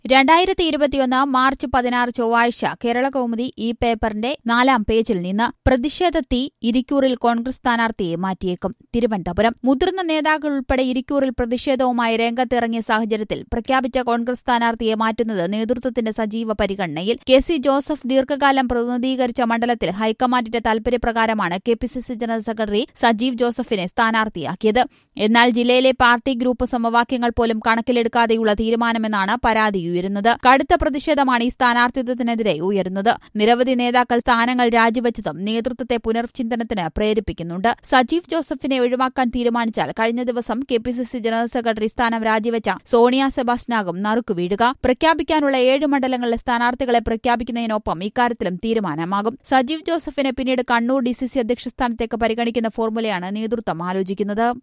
രണ്ടായിരത്തി ഇരുപത്തിയൊന്ന് മാർച്ച് പതിനാറ് ചൊവ്വാഴ്ച കേരള കൗമുദി ഈ പേപ്പറിന്റെ നാലാം പേജിൽ നിന്ന് പ്രതിഷേധത്തി ഇരിക്കൂറിൽ കോൺഗ്രസ് സ്ഥാനാർത്ഥിയെ മാറ്റിയേക്കും തിരുവനന്തപുരം മുതിർന്ന നേതാക്കൾ ഉൾപ്പെടെ ഇരിക്കൂറിൽ പ്രതിഷേധവുമായി രംഗത്തിറങ്ങിയ സാഹചര്യത്തിൽ പ്രഖ്യാപിച്ച കോൺഗ്രസ് സ്ഥാനാർത്ഥിയെ മാറ്റുന്നത് നേതൃത്വത്തിന്റെ സജീവ പരിഗണനയിൽ കെ സി ജോസഫ് ദീർഘകാലം പ്രതിനിധീകരിച്ച മണ്ഡലത്തിൽ ഹൈക്കമാൻഡിന്റെ താൽപര്യപ്രകാരമാണ് K P C C general secretary Sajeev ജോസഫിനെ സ്ഥാനാർത്ഥിയാക്കിയത് എന്നാൽ ജില്ലയിലെ പാർട്ടി ഗ്രൂപ്പ് സമവാക്യങ്ങൾ പോലും കണക്കിലെടുക്കാതെയുള്ള തീരുമാനമെന്നാണ് പരാതി ഉയരുന്നത് കടുത്ത പ്രതിഷേധമാണ് ഈ സ്ഥാനാർത്ഥിത്വത്തിനെതിരെ ഉയരുന്നത് നിരവധി നേതാക്കൾ സ്ഥാനങ്ങൾ രാജിവെച്ചതും നേതൃത്വത്തെ പുനർചിന്തനത്തിന് പ്രേരിപ്പിക്കുന്നുണ്ട് സജീവ് ജോസഫിനെ ഒഴിവാക്കാൻ തീരുമാനിച്ചാൽ കഴിഞ്ഞ ദിവസം K P C C general secretary സ്ഥാനം രാജിവെച്ച സോണിയ സെബാസ്റ്റ്യനാകും നറുക്കു വീഴുക പ്രഖ്യാപിക്കാനുള്ള ഏഴ് മണ്ഡലങ്ങളിലെ സ്ഥാനാർത്ഥികളെ പ്രഖ്യാപിക്കുന്നതിനൊപ്പം ഇക്കാര്യത്തിലും തീരുമാനമാകും സജീവ് ജോസഫിനെ പിന്നീട് കണ്ണൂർ ഡി സി സി അധ്യക്ഷ സ്ഥാനത്തേക്ക് പരിഗണിക്കുന്ന ഫോർമുലയാണ് നേതൃത്വം ആലോചിക്കുന്നത്